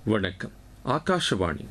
வணக்கம் ஆகாஷவாணி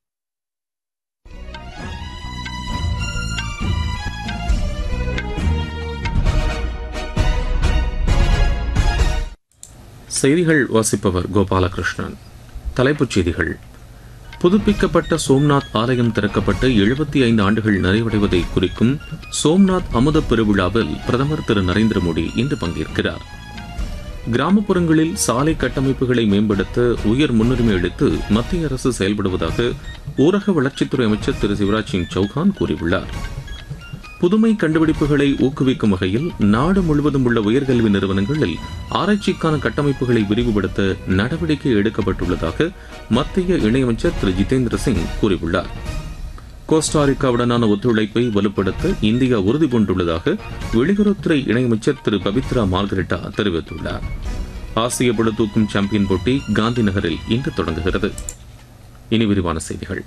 செய்திகள் வாசிப்பவர் கோபாலகிருஷ்ணன் தலைப்புச் செய்திகள் புதுப்பிக்கப்பட்ட சோம்நாத் ஆலயம் திறக்கப்பட்டு எழுபத்தி ஐந்து ஆண்டுகள் நிறைவடைவதை குறிக்கும் சோம்நாத் அமுத பெருவிழாவில் பிரதமர் திரு நரேந்திர மோடி இன்று பங்கேற்கிறார் கிராமப்புறங்களில் சாலை கட்டமைப்புகளை மேம்படுத்த உயர் முன்னுரிமை அளித்து மத்திய அரசு செயல்படுவதாக ஊரக வளர்ச்சித்துறை அமைச்சர் திரு சிவராஜ் சிங் சௌகான் கூறியுள்ளார் புதுமை கண்டுபிடிப்புகளை ஊக்குவிக்கும் வகையில் நாடு முழுவதும் உள்ள உயர்கல்வி நிறுவனங்களில் ஆராய்ச்சிக்கான கட்டமைப்புகளை விரிவுபடுத்த நடவடிக்கை எடுக்கப்பட்டுள்ளதாக மத்திய இணையமைச்சர் திரு ஜிதேந்திர சிங் கூறியுள்ளார் கோஸ்டாரிக்காவுடனான ஒத்துழைப்பை வலுப்படுத்த இந்தியா உறுதி பூண்டுள்ளதாக வெளியுறவுத்துறை இணையமைச்சர் திரு பபித்ரா மார்கரெட்டா தெரிவித்துள்ளார் ஆசிய பளுதூக்கும் சாம்பியன் போட்டி காந்தி நகரில் இன்று தொடங்குகிறது இனி விரிவான செய்திகள்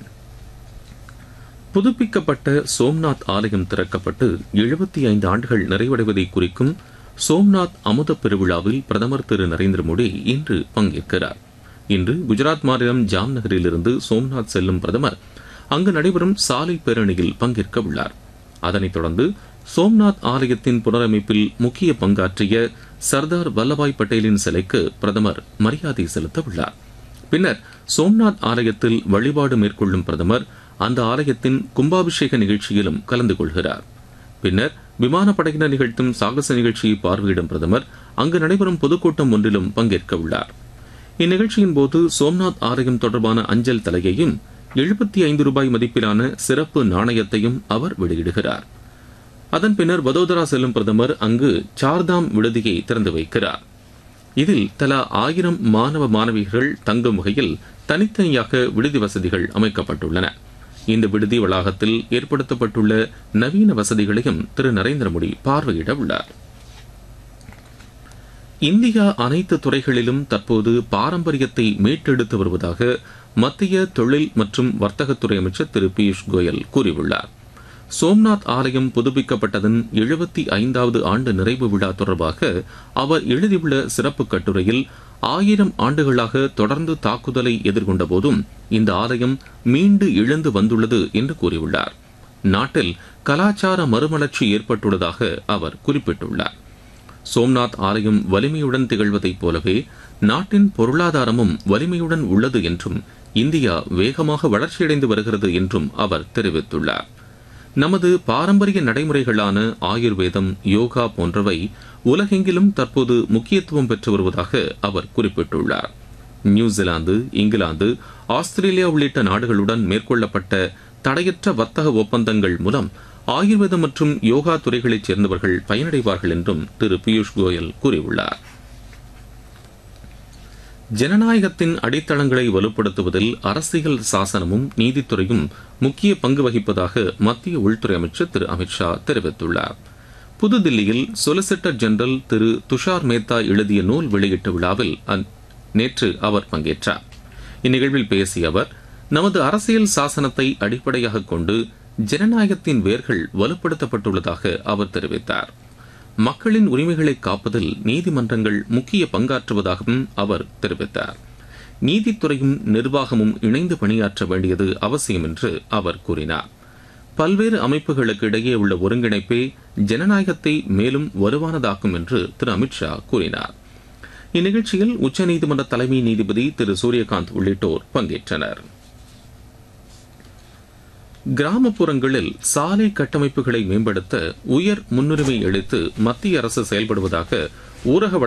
புதுப்பிக்கப்பட்ட சோம்நாத் ஆலயம் திறக்கப்பட்டு எழுபத்தி ஐந்து ஆண்டுகள் நிறைவடைவதை குறிக்கும் சோம்நாத் அமுத பெருவிழாவில் பிரதமர் திரு நரேந்திர மோடி இன்று பங்கேற்கிறார் இன்று குஜராத் மாநிலம் ஜாம் நகரிலிருந்து சோம்நாத் செல்லும் பிரதமர் அங்கு நடைபெறும் சாலை பேரணியில் பங்கேற்க உள்ளார் அதனைத் தொடர்ந்து சோம்நாத் ஆலயத்தின் புனரமைப்பில் முக்கிய பங்காற்றிய சர்தார் வல்லபாய் பட்டேலின் சிலைக்கு பிரதமர் மரியாதை செலுத்த உள்ளார் பின்னர் சோம்நாத் ஆலயத்தில் வழிபாடு மேற்கொள்ளும் பிரதமர் அந்த ஆலயத்தின் கும்பாபிஷேக நிகழ்ச்சியிலும் கலந்து கொள்கிறார் பின்னர் விமானப்படையினர் நிகழ்த்தும் சாகச நிகழ்ச்சியை பார்வையிடும் பிரதமர் அங்கு நடைபெறும் பொதுக்கூட்டம் ஒன்றிலும் பங்கேற்க உள்ளார் இந்நிகழ்ச்சியின் போது சோம்நாத் ஆலயம் தொடர்பான அஞ்சல் தலையையும் எழுபத்தி ஐந்து ரூபாய் மதிப்பிலான சிறப்பு நாணயத்தையும் அவர் வெளியிடுகிறார் அதன் பின்னர் வதோதரா செல்லும் பிரதமர் அங்கு சார்தாம் விடுதியை திறந்து வைக்கிறார் இதில் தலா ஆயிரம் மாணவ மாணவிகள் தங்கும் வகையில் தனித்தனியாக விடுதி வசதிகள் அமைக்கப்பட்டுள்ளன இந்த விடுதி வளாகத்தில் ஏற்படுத்தப்பட்டுள்ள நவீன வசதிகளையும் திரு நரேந்திர மோடி பார்வையிட உள்ளார் இந்தியா அனைத்து துறைகளிலும் தற்போது பாரம்பரியத்தை மீட்டெடுத்து வருவதாக மத்திய தொழில் மற்றும் வர்த்தகத்துறை அமைச்சர் திரு பியூஷ் கோயல் கூறியுள்ளார் சோம்நாத் ஆலயம் புதுப்பிக்கப்பட்டதன் எழுபத்தி ஐந்தாவது ஆண்டு நிறைவு விழா தொடர்பாக அவர் எழுதியுள்ள சிறப்பு கட்டுரையில் ஆயிரம் ஆண்டுகளாக தொடர்ந்து தாக்குதலை எதிர்கொண்ட போதும் இந்த ஆலயம் மீண்டு எழுந்து வந்துள்ளது என்று கூறியுள்ளார் நாட்டில் கலாச்சார மறுமலர்ச்சி ஏற்பட்டுள்ளதாக அவர் குறிப்பிட்டுள்ளார் சோம்நாத் ஆலயம் வலிமையுடன் திகழ்வதைப் போலவே நாட்டின் பொருளாதாரமும் வலிமையுடன் உள்ளது என்றும் இந்தியா வேகமாக வளர்ச்சியடைந்து வருகிறது என்றும் அவர் தெரிவித்துள்ளார் நமது பாரம்பரிய நடைமுறைகளான ஆயுர்வேதம் யோகா போன்றவை உலகெங்கிலும் தற்போது முக்கியத்துவம் பெற்று வருவதாக அவர் குறிப்பிட்டுள்ளார் நியூசிலாந்து இங்கிலாந்து ஆஸ்திரேலியா உள்ளிட்ட நாடுகளுடன் மேற்கொள்ளப்பட்ட தடையற்ற வர்த்தக ஒப்பந்தங்கள் மூலம் ஆயுர்வேதம் மற்றும் யோகா துறைகளைச் சேர்ந்தவர்கள் பயனடைவார்கள் என்றும் திரு பியூஷ் கோயல் கூறியுள்ளார் ஜனநாயகத்தின் அடித்தளங்களை வலுப்படுத்துவதில் அரசியல் சாசனமும் நீதித்துறையும் முக்கிய பங்கு வகிப்பதாக மத்திய உள்துறை அமைச்சர் திரு அமித்ஷா தெரிவித்துள்ளார் புதுதில்லியில் சொலிசிட்டர் ஜெனரல் திரு துஷார் மேத்தா எழுதிய நூல் வெளியீட்டு விழாவில் நேற்று அவர் பங்கேற்றார் இந்நிகழ்வில் பேசிய அவர் நமது அரசியல் சாசனத்தை அடிப்படையாக கொண்டு ஜனநாயகத்தின் வேர்கள் வலுப்படுத்தப்பட்டுள்ளதாக அவர் தெரிவித்தார் மக்களின் உரிமைகளை காப்பதில் நீதிமன்றங்கள் முக்கிய பங்காற்றுவதாகவும் அவர் தெரிவித்தார் நீதித்துறையும் நிர்வாகமும் இணைந்து பணியாற்ற வேண்டியது அவசியம் என்று அவர் கூறினார் பல்வேறு அமைப்புகளுக்கு இடையே உள்ள ஒருங்கிணைப்பே ஜனநாயகத்தை மேலும் வலுவானதாக்கும் என்று திரு அமித்ஷா கூறினார் இந்நிகழ்ச்சியில் உச்சநீதிமன்ற தலைமை நீதிபதி திரு சூரியகாந்த் உள்ளிட்டோர் பங்கேற்றனர் கிராமப்புறங்களில் சாலை கட்டமைப்புகளை மேம்படுத்த உயர் முன்னுரிமை அளித்து மத்திய அரசு செயல்படுவதாக ஊரக